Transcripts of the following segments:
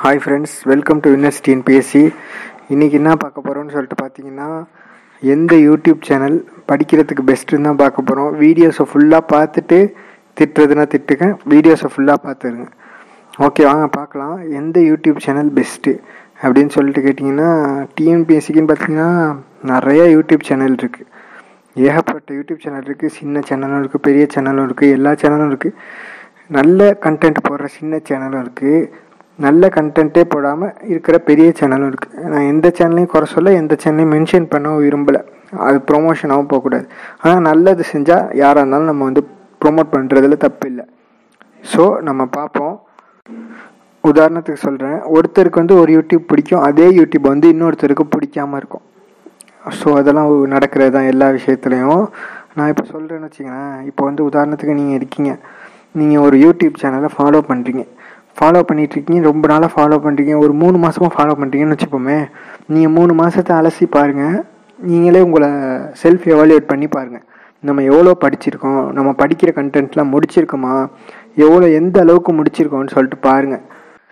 hi friends welcome to Winners TNPSC இன்றைக்கி என்ன பார்க்க போகிறோம்னு சொல்லிட்டு பார்த்தீங்கன்னா எந்த யூடியூப் சேனல் படிக்கிறதுக்கு பெஸ்ட்டுன்னு தான் பார்க்க போகிறோம் வீடியோஸை ஃபுல்லாக பார்த்துட்டு திட்டுறதுனா திட்டுங்க வீடியோஸை ஃபுல்லாக பார்த்துருங்க ஓகே வாங்க பார்க்கலாம் எந்த யூடியூப் சேனல் பெஸ்ட்டு அப்படின்னு சொல்லிட்டு கேட்டிங்கன்னா டிஎன்பிஎஸ்சிக்குன்னு பார்த்தீங்கன்னா நிறைய யூடியூப் சேனல் இருக்குது ஏகப்பட்ட யூடியூப் சேனல் இருக்குது சின்ன சேனலும் இருக்குது பெரிய சேனலும் இருக்குது எல்லா சேனலும் இருக்குது நல்ல கண்டென்ட் போடுற சின்ன சேனலும் இருக்குது நல்ல கண்டென்ட்டே போடாமல் இருக்கிற பெரிய சேனலும் இருக்குது நான் எந்த சேனலையும் குறை சொல்ல எந்த சேனலையும் மென்ஷன் பண்ண விரும்பலை அது ப்ரொமோஷனாகவும் போகக்கூடாது ஆனால் நல்லது செஞ்சால் யாராக இருந்தாலும் நம்ம வந்து ப்ரொமோட் பண்ணுறதுல தப்பு இல்லை ஸோ நம்ம பார்ப்போம் உதாரணத்துக்கு சொல்கிறேன் ஒருத்தருக்கு வந்து ஒரு யூடியூப் பிடிக்கும் அதே யூடியூப் வந்து இன்னொருத்தருக்கு பிடிக்காம இருக்கும் ஸோ அதெல்லாம் நடக்கிறது தான் எல்லா விஷயத்துலையும் நான் இப்போ சொல்கிறேன்னு வச்சுக்கோங்களேன் இப்போ வந்து உதாரணத்துக்கு நீங்கள் இருக்கீங்க நீங்கள் ஒரு யூடியூப் சேனலை ஃபாலோ பண்ணுறீங்க ஃபாலோ பண்ணிகிட்ருக்கீங்க ரொம்ப நாளாக ஃபாலோ பண்ணுறீங்க ஒரு மூணு மாதமாக ஃபாலோ பண்ணுறீங்கன்னு வச்சுப்போமே நீங்கள் மூணு மாதத்தை அலசி பாருங்கள் நீங்களே உங்களை செல்ஃப் எவாலுவேட் பண்ணி பாருங்கள் நம்ம எவ்வளோ படிச்சிருக்கோம் நம்ம படிக்கிற கண்டென்ட்லாம் முடிச்சிருக்கோமா எவ்வளோ எந்த அளவுக்கு முடிச்சிருக்கோம்னு சொல்லிட்டு பாருங்கள்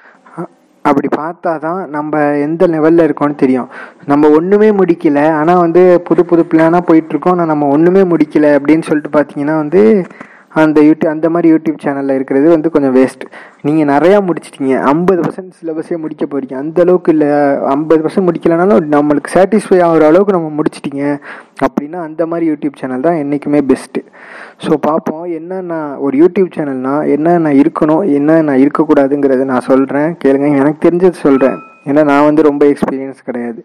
அப்படி பார்த்தா தான் நம்ம எந்த லெவலில் இருக்கோம்னு தெரியும் நம்ம ஒன்றுமே முடிக்கல ஆனால் வந்து புது புது பிளானாக போயிட்டுருக்கோம் ஆனால் நம்ம ஒன்றுமே முடிக்கல அப்படின்னு சொல்லிட்டு பார்த்தீங்கன்னா வந்து அந்த யூடியூப் அந்த மாதிரி யூடியூப் சேனலில் இருக்கிறது வந்து கொஞ்சம் வேஸ்ட் நீங்கள் நிறையா முடிச்சிட்டீங்க ஐம்பது பர்சன்ட் சிலபஸே முடிக்க போகிறீங்க அந்த அளவுக்கு இல்லை ஐம்பது பர்சன்ட் முடிக்கலனாலும் நம்மளுக்கு சாட்டிஸ்ஃபை ஆகிற அளவுக்கு நம்ம முடிச்சிட்டீங்க அப்படின்னா அந்த மாதிரி யூடியூப் சேனல் தான் என்றைக்குமே பெஸ்ட்டு ஸோ பார்ப்போம் என்னென்ன ஒரு யூடியூப் சேனல்னால் என்னென்ன இருக்கணும் என்னென்ன இருக்கக்கூடாதுங்கிறத நான் சொல்கிறேன் கேளுங்க எனக்கு தெரிஞ்சது சொல்கிறேன் ஏன்னா நான் வந்து ரொம்ப எக்ஸ்பீரியன்ஸ் கிடையாது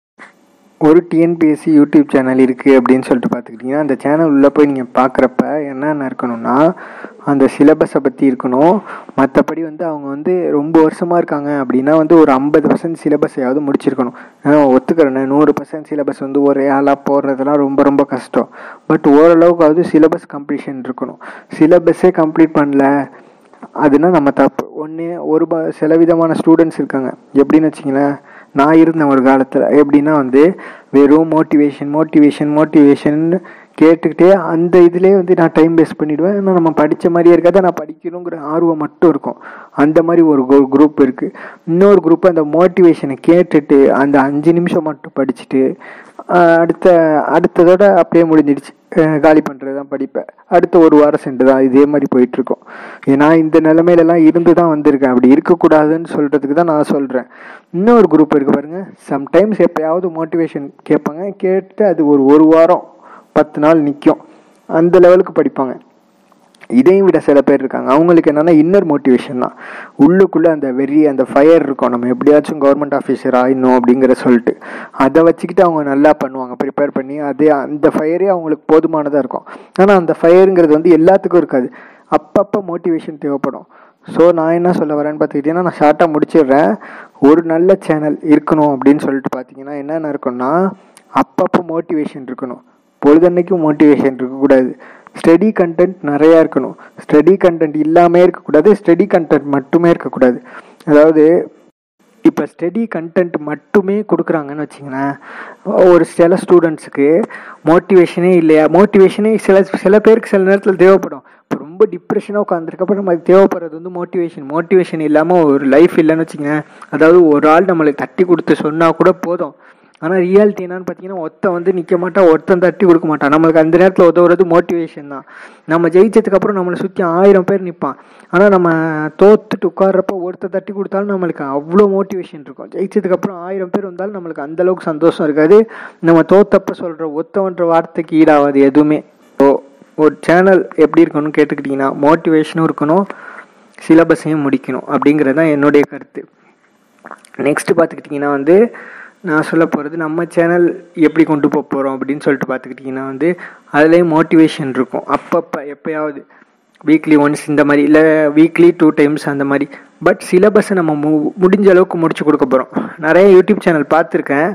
ஒரு டிஎன்பிஎஸ்சி யூடியூப் சேனல் இருக்குது அப்படின்னு சொல்லிட்டு பார்த்துக்கிட்டிங்கன்னா அந்த சேனல் உள்ளே போய் நீங்கள் பார்க்குறப்ப என்னென்ன இருக்கணும்னா அந்த சிலபஸை பற்றி இருக்கணும் மற்றபடி வந்து அவங்க வந்து ரொம்ப வருஷமாக இருக்காங்க அப்படின்னா வந்து ஒரு ஐம்பது பர்சன்ட் சிலபஸையாவது முடிச்சிருக்கணும் ஒத்துக்கிறேன் நூறு பர்சன்ட் சிலபஸ் வந்து ஒரே ஆளாக போடுறதுலாம் ரொம்ப ரொம்ப கஷ்டம் பட் ஓரளவுக்காவது சிலபஸ் கம்ப்ளீஷன் இருக்கணும் சிலபஸே கம்ப்ளீட் பண்ணல அதுனா நம்ம தப்பு ஒன்று ஒரு ப சில விதமான ஸ்டூடெண்ட்ஸ் இருக்காங்க எப்படின்னு வச்சிங்களேன் நான் இருந்தேன் ஒரு காலத்தில் எப்படின்னா வந்து வெறும் மோட்டிவேஷன் மோட்டிவேஷன் மோட்டிவேஷன் கேட்டுக்கிட்டே அந்த இதுலேயே வந்து நான் டைம் வேஸ்ட் பண்ணிவிடுவேன் ஆனால் நம்ம படித்த மாதிரியே இருக்காது நான் படிக்கணுங்கிற ஆர்வம் மட்டும் இருக்கும் அந்த மாதிரி ஒரு குரூப் இருக்குது இன்னொரு குரூப் அந்த மோட்டிவேஷனை கேட்டுட்டு அந்த அஞ்சு நிமிஷம் மட்டும் படிச்சுட்டு அடுத்த அடுத்ததோட அப்படியே முடிஞ்சிடுச்சு காலி பண்ணுறது தான் படிப்பேன் அடுத்த ஒரு வாரம் சென்று தான் இதே மாதிரி போயிட்டுருக்கோம் ஏன்னா இந்த நிலமையிலலாம் இருந்து தான் வந்திருக்கேன் அப்படி இருக்கக்கூடாதுன்னு சொல்கிறதுக்கு தான் நான் சொல்கிறேன் இன்னொரு குரூப் இருக்குது பாருங்கள் சம்டைம்ஸ் எப்போயாவது மோட்டிவேஷன் கேட்பாங்க கேட்டு அது ஒரு ஒரு வாரம் பத்து நாள் நிற்கும் அந்த லெவலுக்கு படிப்பாங்க இதையும் விட சில பேர் இருக்காங்க அவங்களுக்கு என்னென்னா இன்னர் மோட்டிவேஷன் தான் உள்ளுக்குள்ளே அந்த வெறி அந்த ஃபயர் இருக்கும் நம்ம எப்படியாச்சும் கவர்மெண்ட் ஆஃபீஸர் ஆயிடணும் அப்படிங்கிற சொல்லிட்டு அதை வச்சுக்கிட்டு அவங்க நல்லா பண்ணுவாங்க ப்ரிப்பேர் பண்ணி அதே அந்த ஃபயரே அவங்களுக்கு போதுமானதாக இருக்கும் ஆனால் அந்த ஃபயருங்கிறது வந்து எல்லாத்துக்கும் இருக்காது அப்பப்போ மோட்டிவேஷன் தேவைப்படும் ஸோ நான் என்ன சொல்ல வரேன்னு பார்த்துக்கிட்டிங்கன்னா நான் ஷார்ட்டாக முடிச்சிடுறேன் ஒரு நல்ல சேனல் இருக்கணும் அப்படின்னு சொல்லிட்டு பார்த்தீங்கன்னா என்னென்ன இருக்குன்னா அப்பப்போ மோட்டிவேஷன் இருக்கணும் பொழுதன்னைக்கும் மோட்டிவேஷன் இருக்கக்கூடாது ஸ்டடி கண்டென்ட் நிறையா இருக்கணும் ஸ்டடி கண்டென்ட் இல்லாமல் இருக்கக்கூடாது ஸ்டடி கண்டென்ட் மட்டுமே இருக்கக்கூடாது அதாவது இப்போ ஸ்டடி கண்டென்ட் மட்டுமே கொடுக்குறாங்கன்னு வச்சிங்களேன் ஒரு சில ஸ்டூடெண்ட்ஸுக்கு மோட்டிவேஷனே இல்லையா மோட்டிவேஷனே சில சில பேருக்கு சில நேரத்தில் தேவைப்படும் இப்போ ரொம்ப டிப்ரெஷனாக உட்காந்துருக்கப்ப நமக்கு தேவைப்படுறது வந்து மோட்டிவேஷன் மோட்டிவேஷன் இல்லாமல் ஒரு லைஃப் இல்லைன்னு வச்சுங்க அதாவது ஒரு ஆள் நம்மளை தட்டி கொடுத்து சொன்னால் கூட போதும் ஆனால் ரியாலிட்டி என்னன்னு பார்த்தீங்கன்னா ஒருத்தன் வந்து நிற்க மாட்டான் ஒருத்தன் தட்டி கொடுக்க மாட்டான் நம்மளுக்கு அந்த நேரத்தில் உதவுறது மோட்டிவேஷன் தான் நம்ம ஜெயிச்சதுக்கப்புறம் நம்மளை சுற்றி ஆயிரம் பேர் நிற்பான் ஆனால் நம்ம தோத்துட்டு உட்கார்றப்ப ஒருத்தர் தட்டி கொடுத்தாலும் நம்மளுக்கு அவ்வளோ மோட்டிவேஷன் இருக்கும் ஜெயிச்சதுக்கப்புறம் ஆயிரம் பேர் வந்தாலும் நம்மளுக்கு அந்தளவுக்கு சந்தோஷம் இருக்காது நம்ம தோத்தப்ப சொல்கிற ஒத்தவன்ற வார்த்தைக்கு ஈடாகாது எதுவுமே ஸோ ஒரு சேனல் எப்படி இருக்கணும்னு கேட்டுக்கிட்டிங்கன்னா மோட்டிவேஷனும் இருக்கணும் சிலபஸையும் முடிக்கணும் அப்படிங்கிறது தான் என்னுடைய கருத்து நெக்ஸ்ட்டு பார்த்துக்கிட்டிங்கன்னா வந்து நான் சொல்ல போகிறது நம்ம சேனல் எப்படி கொண்டு போக போகிறோம் அப்படின்னு சொல்லிட்டு பார்த்துக்கிட்டிங்கன்னா வந்து அதுலேயும் மோட்டிவேஷன் இருக்கும் அப்பப்போ எப்போயாவது வீக்லி ஒன்ஸ் இந்த மாதிரி இல்லை வீக்லி டூ டைம்ஸ் அந்த மாதிரி பட் சிலபஸை நம்ம மு முடிஞ்ச அளவுக்கு முடிச்சு கொடுக்க போகிறோம் நிறைய யூடியூப் சேனல் பார்த்துருக்கேன்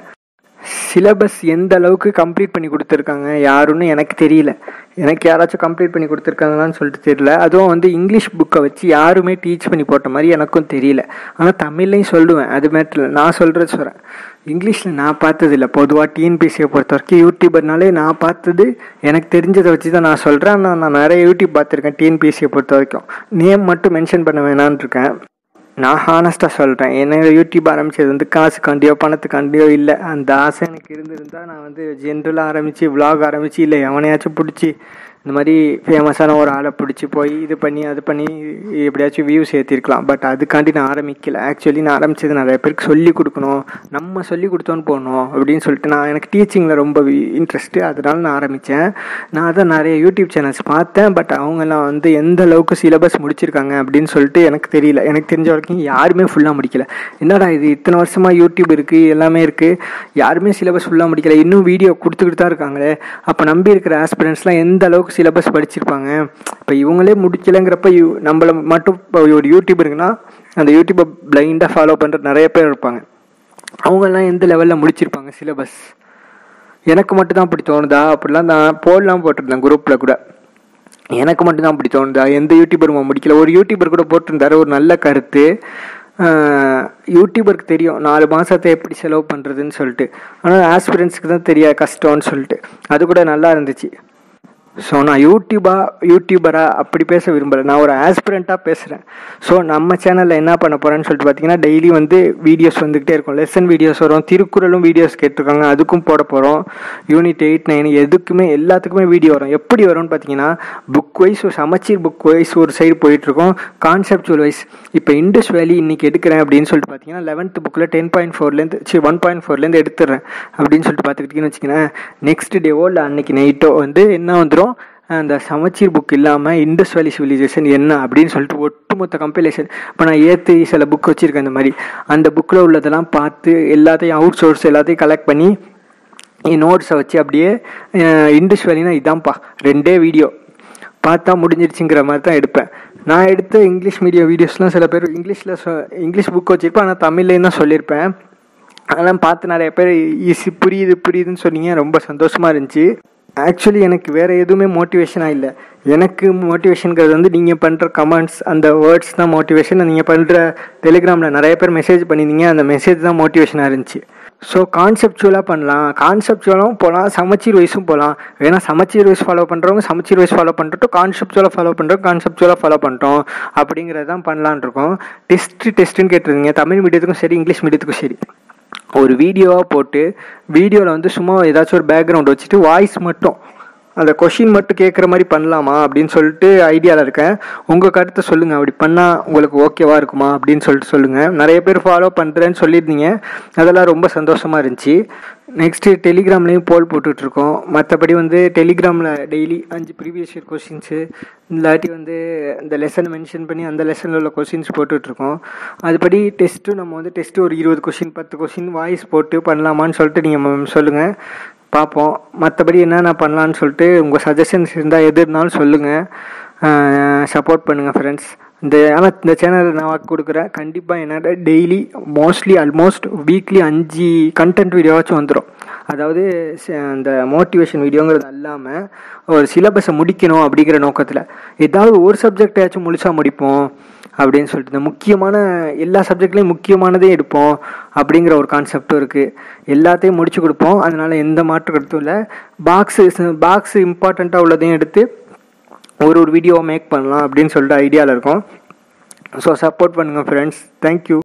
சிலபஸ் எந்த அளவுக்கு கம்ப்ளீட் பண்ணி கொடுத்துருக்காங்க யாருன்னு எனக்கு தெரியல எனக்கு யாராச்சும் கம்ப்ளீட் பண்ணி கொடுத்துருக்காங்களான்னு சொல்லிட்டு தெரியல அதுவும் வந்து இங்கிலீஷ் புக்கை வச்சு யாருமே டீச் பண்ணி போட்ட மாதிரி எனக்கும் தெரியல ஆனால் தமிழ்லையும் சொல்லுவேன் அது மேட்டில் நான் சொல்கிறது சொல்கிறேன் இங்கிலீஷில் நான் பார்த்ததில்ல பொதுவாக டிஎன்பிசியை பொறுத்த வரைக்கும் யூடியூபர்னாலே நான் பார்த்தது எனக்கு தெரிஞ்சதை வச்சு தான் நான் சொல்கிறேன் ஆனால் நான் நிறைய யூடியூப் பார்த்துருக்கேன் டிஎன்பிசியை பொறுத்த வரைக்கும் நேம் மட்டும் மென்ஷன் பண்ண வேணான்னு இருக்கேன் நான் ஹானஸ்ட்டாக சொல்கிறேன் என்ன யூடியூப் ஆரம்பித்தது வந்து காசுக்காண்டியோ பணத்துக்காண்டியோ இல்லை அந்த ஆசை எனக்கு இருந்திருந்தால் நான் வந்து ஜென்ரலாக ஆரம்பித்து விலாக் ஆரம்பித்து இல்லை எவனையாச்சும் பிடிச்சி இந்த மாதிரி ஃபேமஸான ஒரு ஆளை பிடிச்சி போய் இது பண்ணி அது பண்ணி எப்படியாச்சும் வியூஸ் ஏற்றிருக்கலாம் பட் அதுக்காண்டி நான் ஆரம்பிக்கல ஆக்சுவலி நான் ஆரம்பித்தது நிறைய பேருக்கு சொல்லி கொடுக்கணும் நம்ம சொல்லி கொடுத்தோன்னு போகணும் அப்படின்னு சொல்லிட்டு நான் எனக்கு டீச்சிங்கில் ரொம்ப இன்ட்ரெஸ்ட்டு அதனால நான் ஆரம்பித்தேன் நான் அதான் நிறைய யூடியூப் சேனல்ஸ் பார்த்தேன் பட் அவங்கெல்லாம் வந்து எந்த அளவுக்கு சிலபஸ் முடிச்சிருக்காங்க அப்படின்னு சொல்லிட்டு எனக்கு தெரியல எனக்கு தெரிஞ்ச வரைக்கும் யாருமே ஃபுல்லாக முடிக்கல என்னடா இது இத்தனை வருஷமாக யூடியூப் இருக்குது எல்லாமே இருக்குது யாருமே சிலபஸ் ஃபுல்லாக முடிக்கல இன்னும் வீடியோ கொடுத்துக்கிட்டு தான் இருக்காங்களே அப்போ நம்பி இருக்கிற ஆஸ்பிரண்ட்ஸ்லாம் எந்த அளவுக்கு சிலபஸ் படிச்சிருப்பாங்க இப்போ இவங்களே முடிக்கலைங்கிறப்ப யூ நம்மளை மட்டும் இப்போ ஒரு யூடியூப் இருக்குன்னா அந்த யூடியூப்பை பிளைண்டாக ஃபாலோ பண்ணுற நிறைய பேர் இருப்பாங்க அவங்கெல்லாம் எந்த லெவலில் முடிச்சிருப்பாங்க சிலபஸ் எனக்கு மட்டும் தான் அப்படி தோணுதா அப்படிலாம் நான் போடலாம் போட்டிருந்தேன் குரூப்பில் கூட எனக்கு மட்டும் தான் அப்படி தோணுதா எந்த யூடியூபரும் முடிக்கல ஒரு யூடியூபர் கூட போட்டிருந்தாரு ஒரு நல்ல கருத்து யூடியூபருக்கு தெரியும் நாலு மாதத்தை எப்படி செலவு பண்ணுறதுன்னு சொல்லிட்டு ஆனால் ஆஸ்பிரன்ஸுக்கு தான் தெரியாது கஷ்டம்னு சொல்லிட்டு அது கூட நல்லா இருந்துச்சு ஸோ நான் யூடியூபா யூடியூபரா அப்படி பேச விரும்பலை நான் ஒரு ஆஸ்பிரண்ட்டாக பேசுகிறேன் ஸோ நம்ம சேனலில் என்ன பண்ண போகிறேன்னு சொல்லிட்டு பார்த்தீங்கன்னா டெய்லி வந்து வீடியோஸ் வந்துக்கிட்டே இருக்கும் லெசன் வீடியோஸ் வரும் திருக்குறளும் வீடியோஸ் கேட்டிருக்காங்க அதுக்கும் போட போகிறோம் யூனிட் எயிட் நைன் எதுக்குமே எல்லாத்துக்குமே வீடியோ வரும் எப்படி வரும்னு பார்த்தீங்கன்னா புக் வைஸ் ஒரு சமச்சீர் புக் வைஸ் ஒரு சைடு போயிட்டுருக்கோம் கான்செப்டுவல் வைஸ் இப்போ இண்டஸ் வேலி இன்றைக்கி எடுக்கிறேன் அப்படின்னு சொல்லிட்டு பார்த்தீங்கன்னா லெவன்த் புக்கில் டென் பாயிண்ட் ஃபோர்லேருந்து சரி ஒன் பாயிண்ட் ஃபோர்லேருந்து எடுத்துடுறேன் அப்படின்னு சொல்லிட்டு பார்த்துக்கிட்டிங்கன்னு வச்சுக்கோங்களேன் நெக்ஸ்ட் டேவோ இல்லை அன்னைக்கு நைட்டோ வந்து என்ன வந்துடும் அந்த சமச்சீர் புக் இல்லாமல் இண்டஸ் வேலி சிவிலைசேஷன் என்ன அப்படின்னு சொல்லிட்டு ஒட்டுமொத்த கம்பைலேஷன் இப்போ நான் ஏற்று சில புக் வச்சுருக்கேன் இந்த மாதிரி அந்த புக்கில் உள்ளதெல்லாம் பார்த்து எல்லாத்தையும் அவுட் சோர்ஸ் எல்லாத்தையும் கலெக்ட் பண்ணி என் நோட்ஸை வச்சு அப்படியே இண்டஸ் வேலினா இதான்ப்பா ரெண்டே வீடியோ பார்த்தா முடிஞ்சிருச்சுங்கிற மாதிரி தான் எடுப்பேன் நான் எடுத்த இங்கிலீஷ் மீடியம் வீடியோஸ்லாம் சில பேர் இங்கிலீஷில் சொ இங்கிலீஷ் புக் வச்சுருப்பேன் ஆனால் தமிழ்லேயும் தான் சொல்லியிருப்பேன் அதெல்லாம் பார்த்து நிறைய பேர் ஈஸி புரியுது புரியுதுன்னு சொன்னீங்க ரொம்ப சந்தோஷமாக இருந்துச்சு ஆக்சுவலி எனக்கு வேறு எதுவுமே மோட்டிவேஷனாக இல்லை எனக்கு மோட்டிவேஷனுங்கிறது வந்து நீங்கள் பண்ணுற கமெண்ட்ஸ் அந்த வேர்ட்ஸ் தான் மோட்டிவேஷன் நீங்கள் பண்ணுற டெலிகிராமில் நிறைய பேர் மெசேஜ் பண்ணியிருந்தீங்க அந்த மெசேஜ் தான் மோட்டிவேஷனாக இருந்துச்சு ஸோ கான்செப்டுவலாக பண்ணலாம் கான்செப்டுவலாகவும் போகலாம் சமச்சீர் வைஸும் போகலாம் வேணா சமச்சீர் வைஸ் ஃபாலோ பண்ணுறவங்க சமச்சீர் வைஸ் ஃபாலோ பண்ணுறட்டும் கான்செப்டுவலாக ஃபாலோ பண்ணுறோம் கான்செப்டுவலாக ஃபாலோ பண்ணிட்டோம் அப்படிங்கிறது தான் பண்ணலான் இருக்கோம் டெஸ்ட்டு டெஸ்ட்டுன்னு கேட்டிருந்தீங்க தமிழ் மீடியத்துக்கும் சரி இங்கிலீஷ் மீடியத்துக்கும் சரி ஒரு வீடியோவாக போட்டு வீடியோவில் வந்து சும்மா ஏதாச்சும் ஒரு பேக்ரவுண்ட் வச்சுட்டு வாய்ஸ் மட்டும் அந்த கொஷின் மட்டும் கேட்குற மாதிரி பண்ணலாமா அப்படின்னு சொல்லிட்டு ஐடியாவில் இருக்கேன் உங்கள் கருத்தை சொல்லுங்கள் அப்படி பண்ணால் உங்களுக்கு ஓகேவா இருக்குமா அப்படின்னு சொல்லிட்டு சொல்லுங்கள் நிறைய பேர் ஃபாலோ பண்ணுறேன்னு சொல்லியிருந்தீங்க அதெல்லாம் ரொம்ப சந்தோஷமாக இருந்துச்சு நெக்ஸ்ட்டு டெலிகிராம்லேயும் போல் போட்டுட்ருக்கோம் மற்றபடி வந்து டெலிகிராமில் டெய்லி அஞ்சு ப்ரீவியஸ் இயர் கொஷின்ஸு இல்லாட்டி வந்து இந்த லெசன் மென்ஷன் பண்ணி அந்த லெசனில் உள்ள கொஷின்ஸ் போட்டுட்ருக்கோம் அதுபடி டெஸ்ட்டும் நம்ம வந்து டெஸ்ட்டு ஒரு இருபது கொஷின் பத்து கொஷின் வாய்ஸ் போட்டு பண்ணலாமான்னு சொல்லிட்டு நீங்கள் சொல்லுங்கள் பார்ப்போம் மற்றபடி என்னென்ன பண்ணலான்னு சொல்லிட்டு உங்கள் சஜஷன்ஸ் இருந்தால் எது இருந்தாலும் சொல்லுங்கள் சப்போர்ட் பண்ணுங்கள் ஃப்ரெண்ட்ஸ் இந்த ஆனால் இந்த சேனலில் நான் வாக்கு கொடுக்குறேன் கண்டிப்பாக என்னோட டெய்லி மோஸ்ட்லி ஆல்மோஸ்ட் வீக்லி அஞ்சு கண்டென்ட் வீடியோவாச்சும் வந்துடும் அதாவது அந்த மோட்டிவேஷன் வீடியோங்கிறது இல்லாமல் ஒரு சிலபஸை முடிக்கணும் அப்படிங்கிற நோக்கத்தில் ஏதாவது ஒரு சப்ஜெக்டாச்சும் முழுசாக முடிப்போம் அப்படின்னு சொல்லிட்டு இந்த முக்கியமான எல்லா சப்ஜெக்ட்லேயும் முக்கியமானதே எடுப்போம் அப்படிங்கிற ஒரு கான்செப்டும் இருக்குது எல்லாத்தையும் முடிச்சு கொடுப்போம் அதனால் எந்த மாற்று கருத்தும் இல்லை பாக்ஸு பாக்ஸு இம்பார்ட்டண்ட்டாக உள்ளதையும் எடுத்து ஒரு ஒரு வீடியோவை மேக் பண்ணலாம் அப்படின்னு சொல்லிட்டு ஐடியாவில் இருக்கோம் ஸோ சப்போர்ட் பண்ணுங்கள் ஃப்ரெண்ட்ஸ் தேங்க்யூ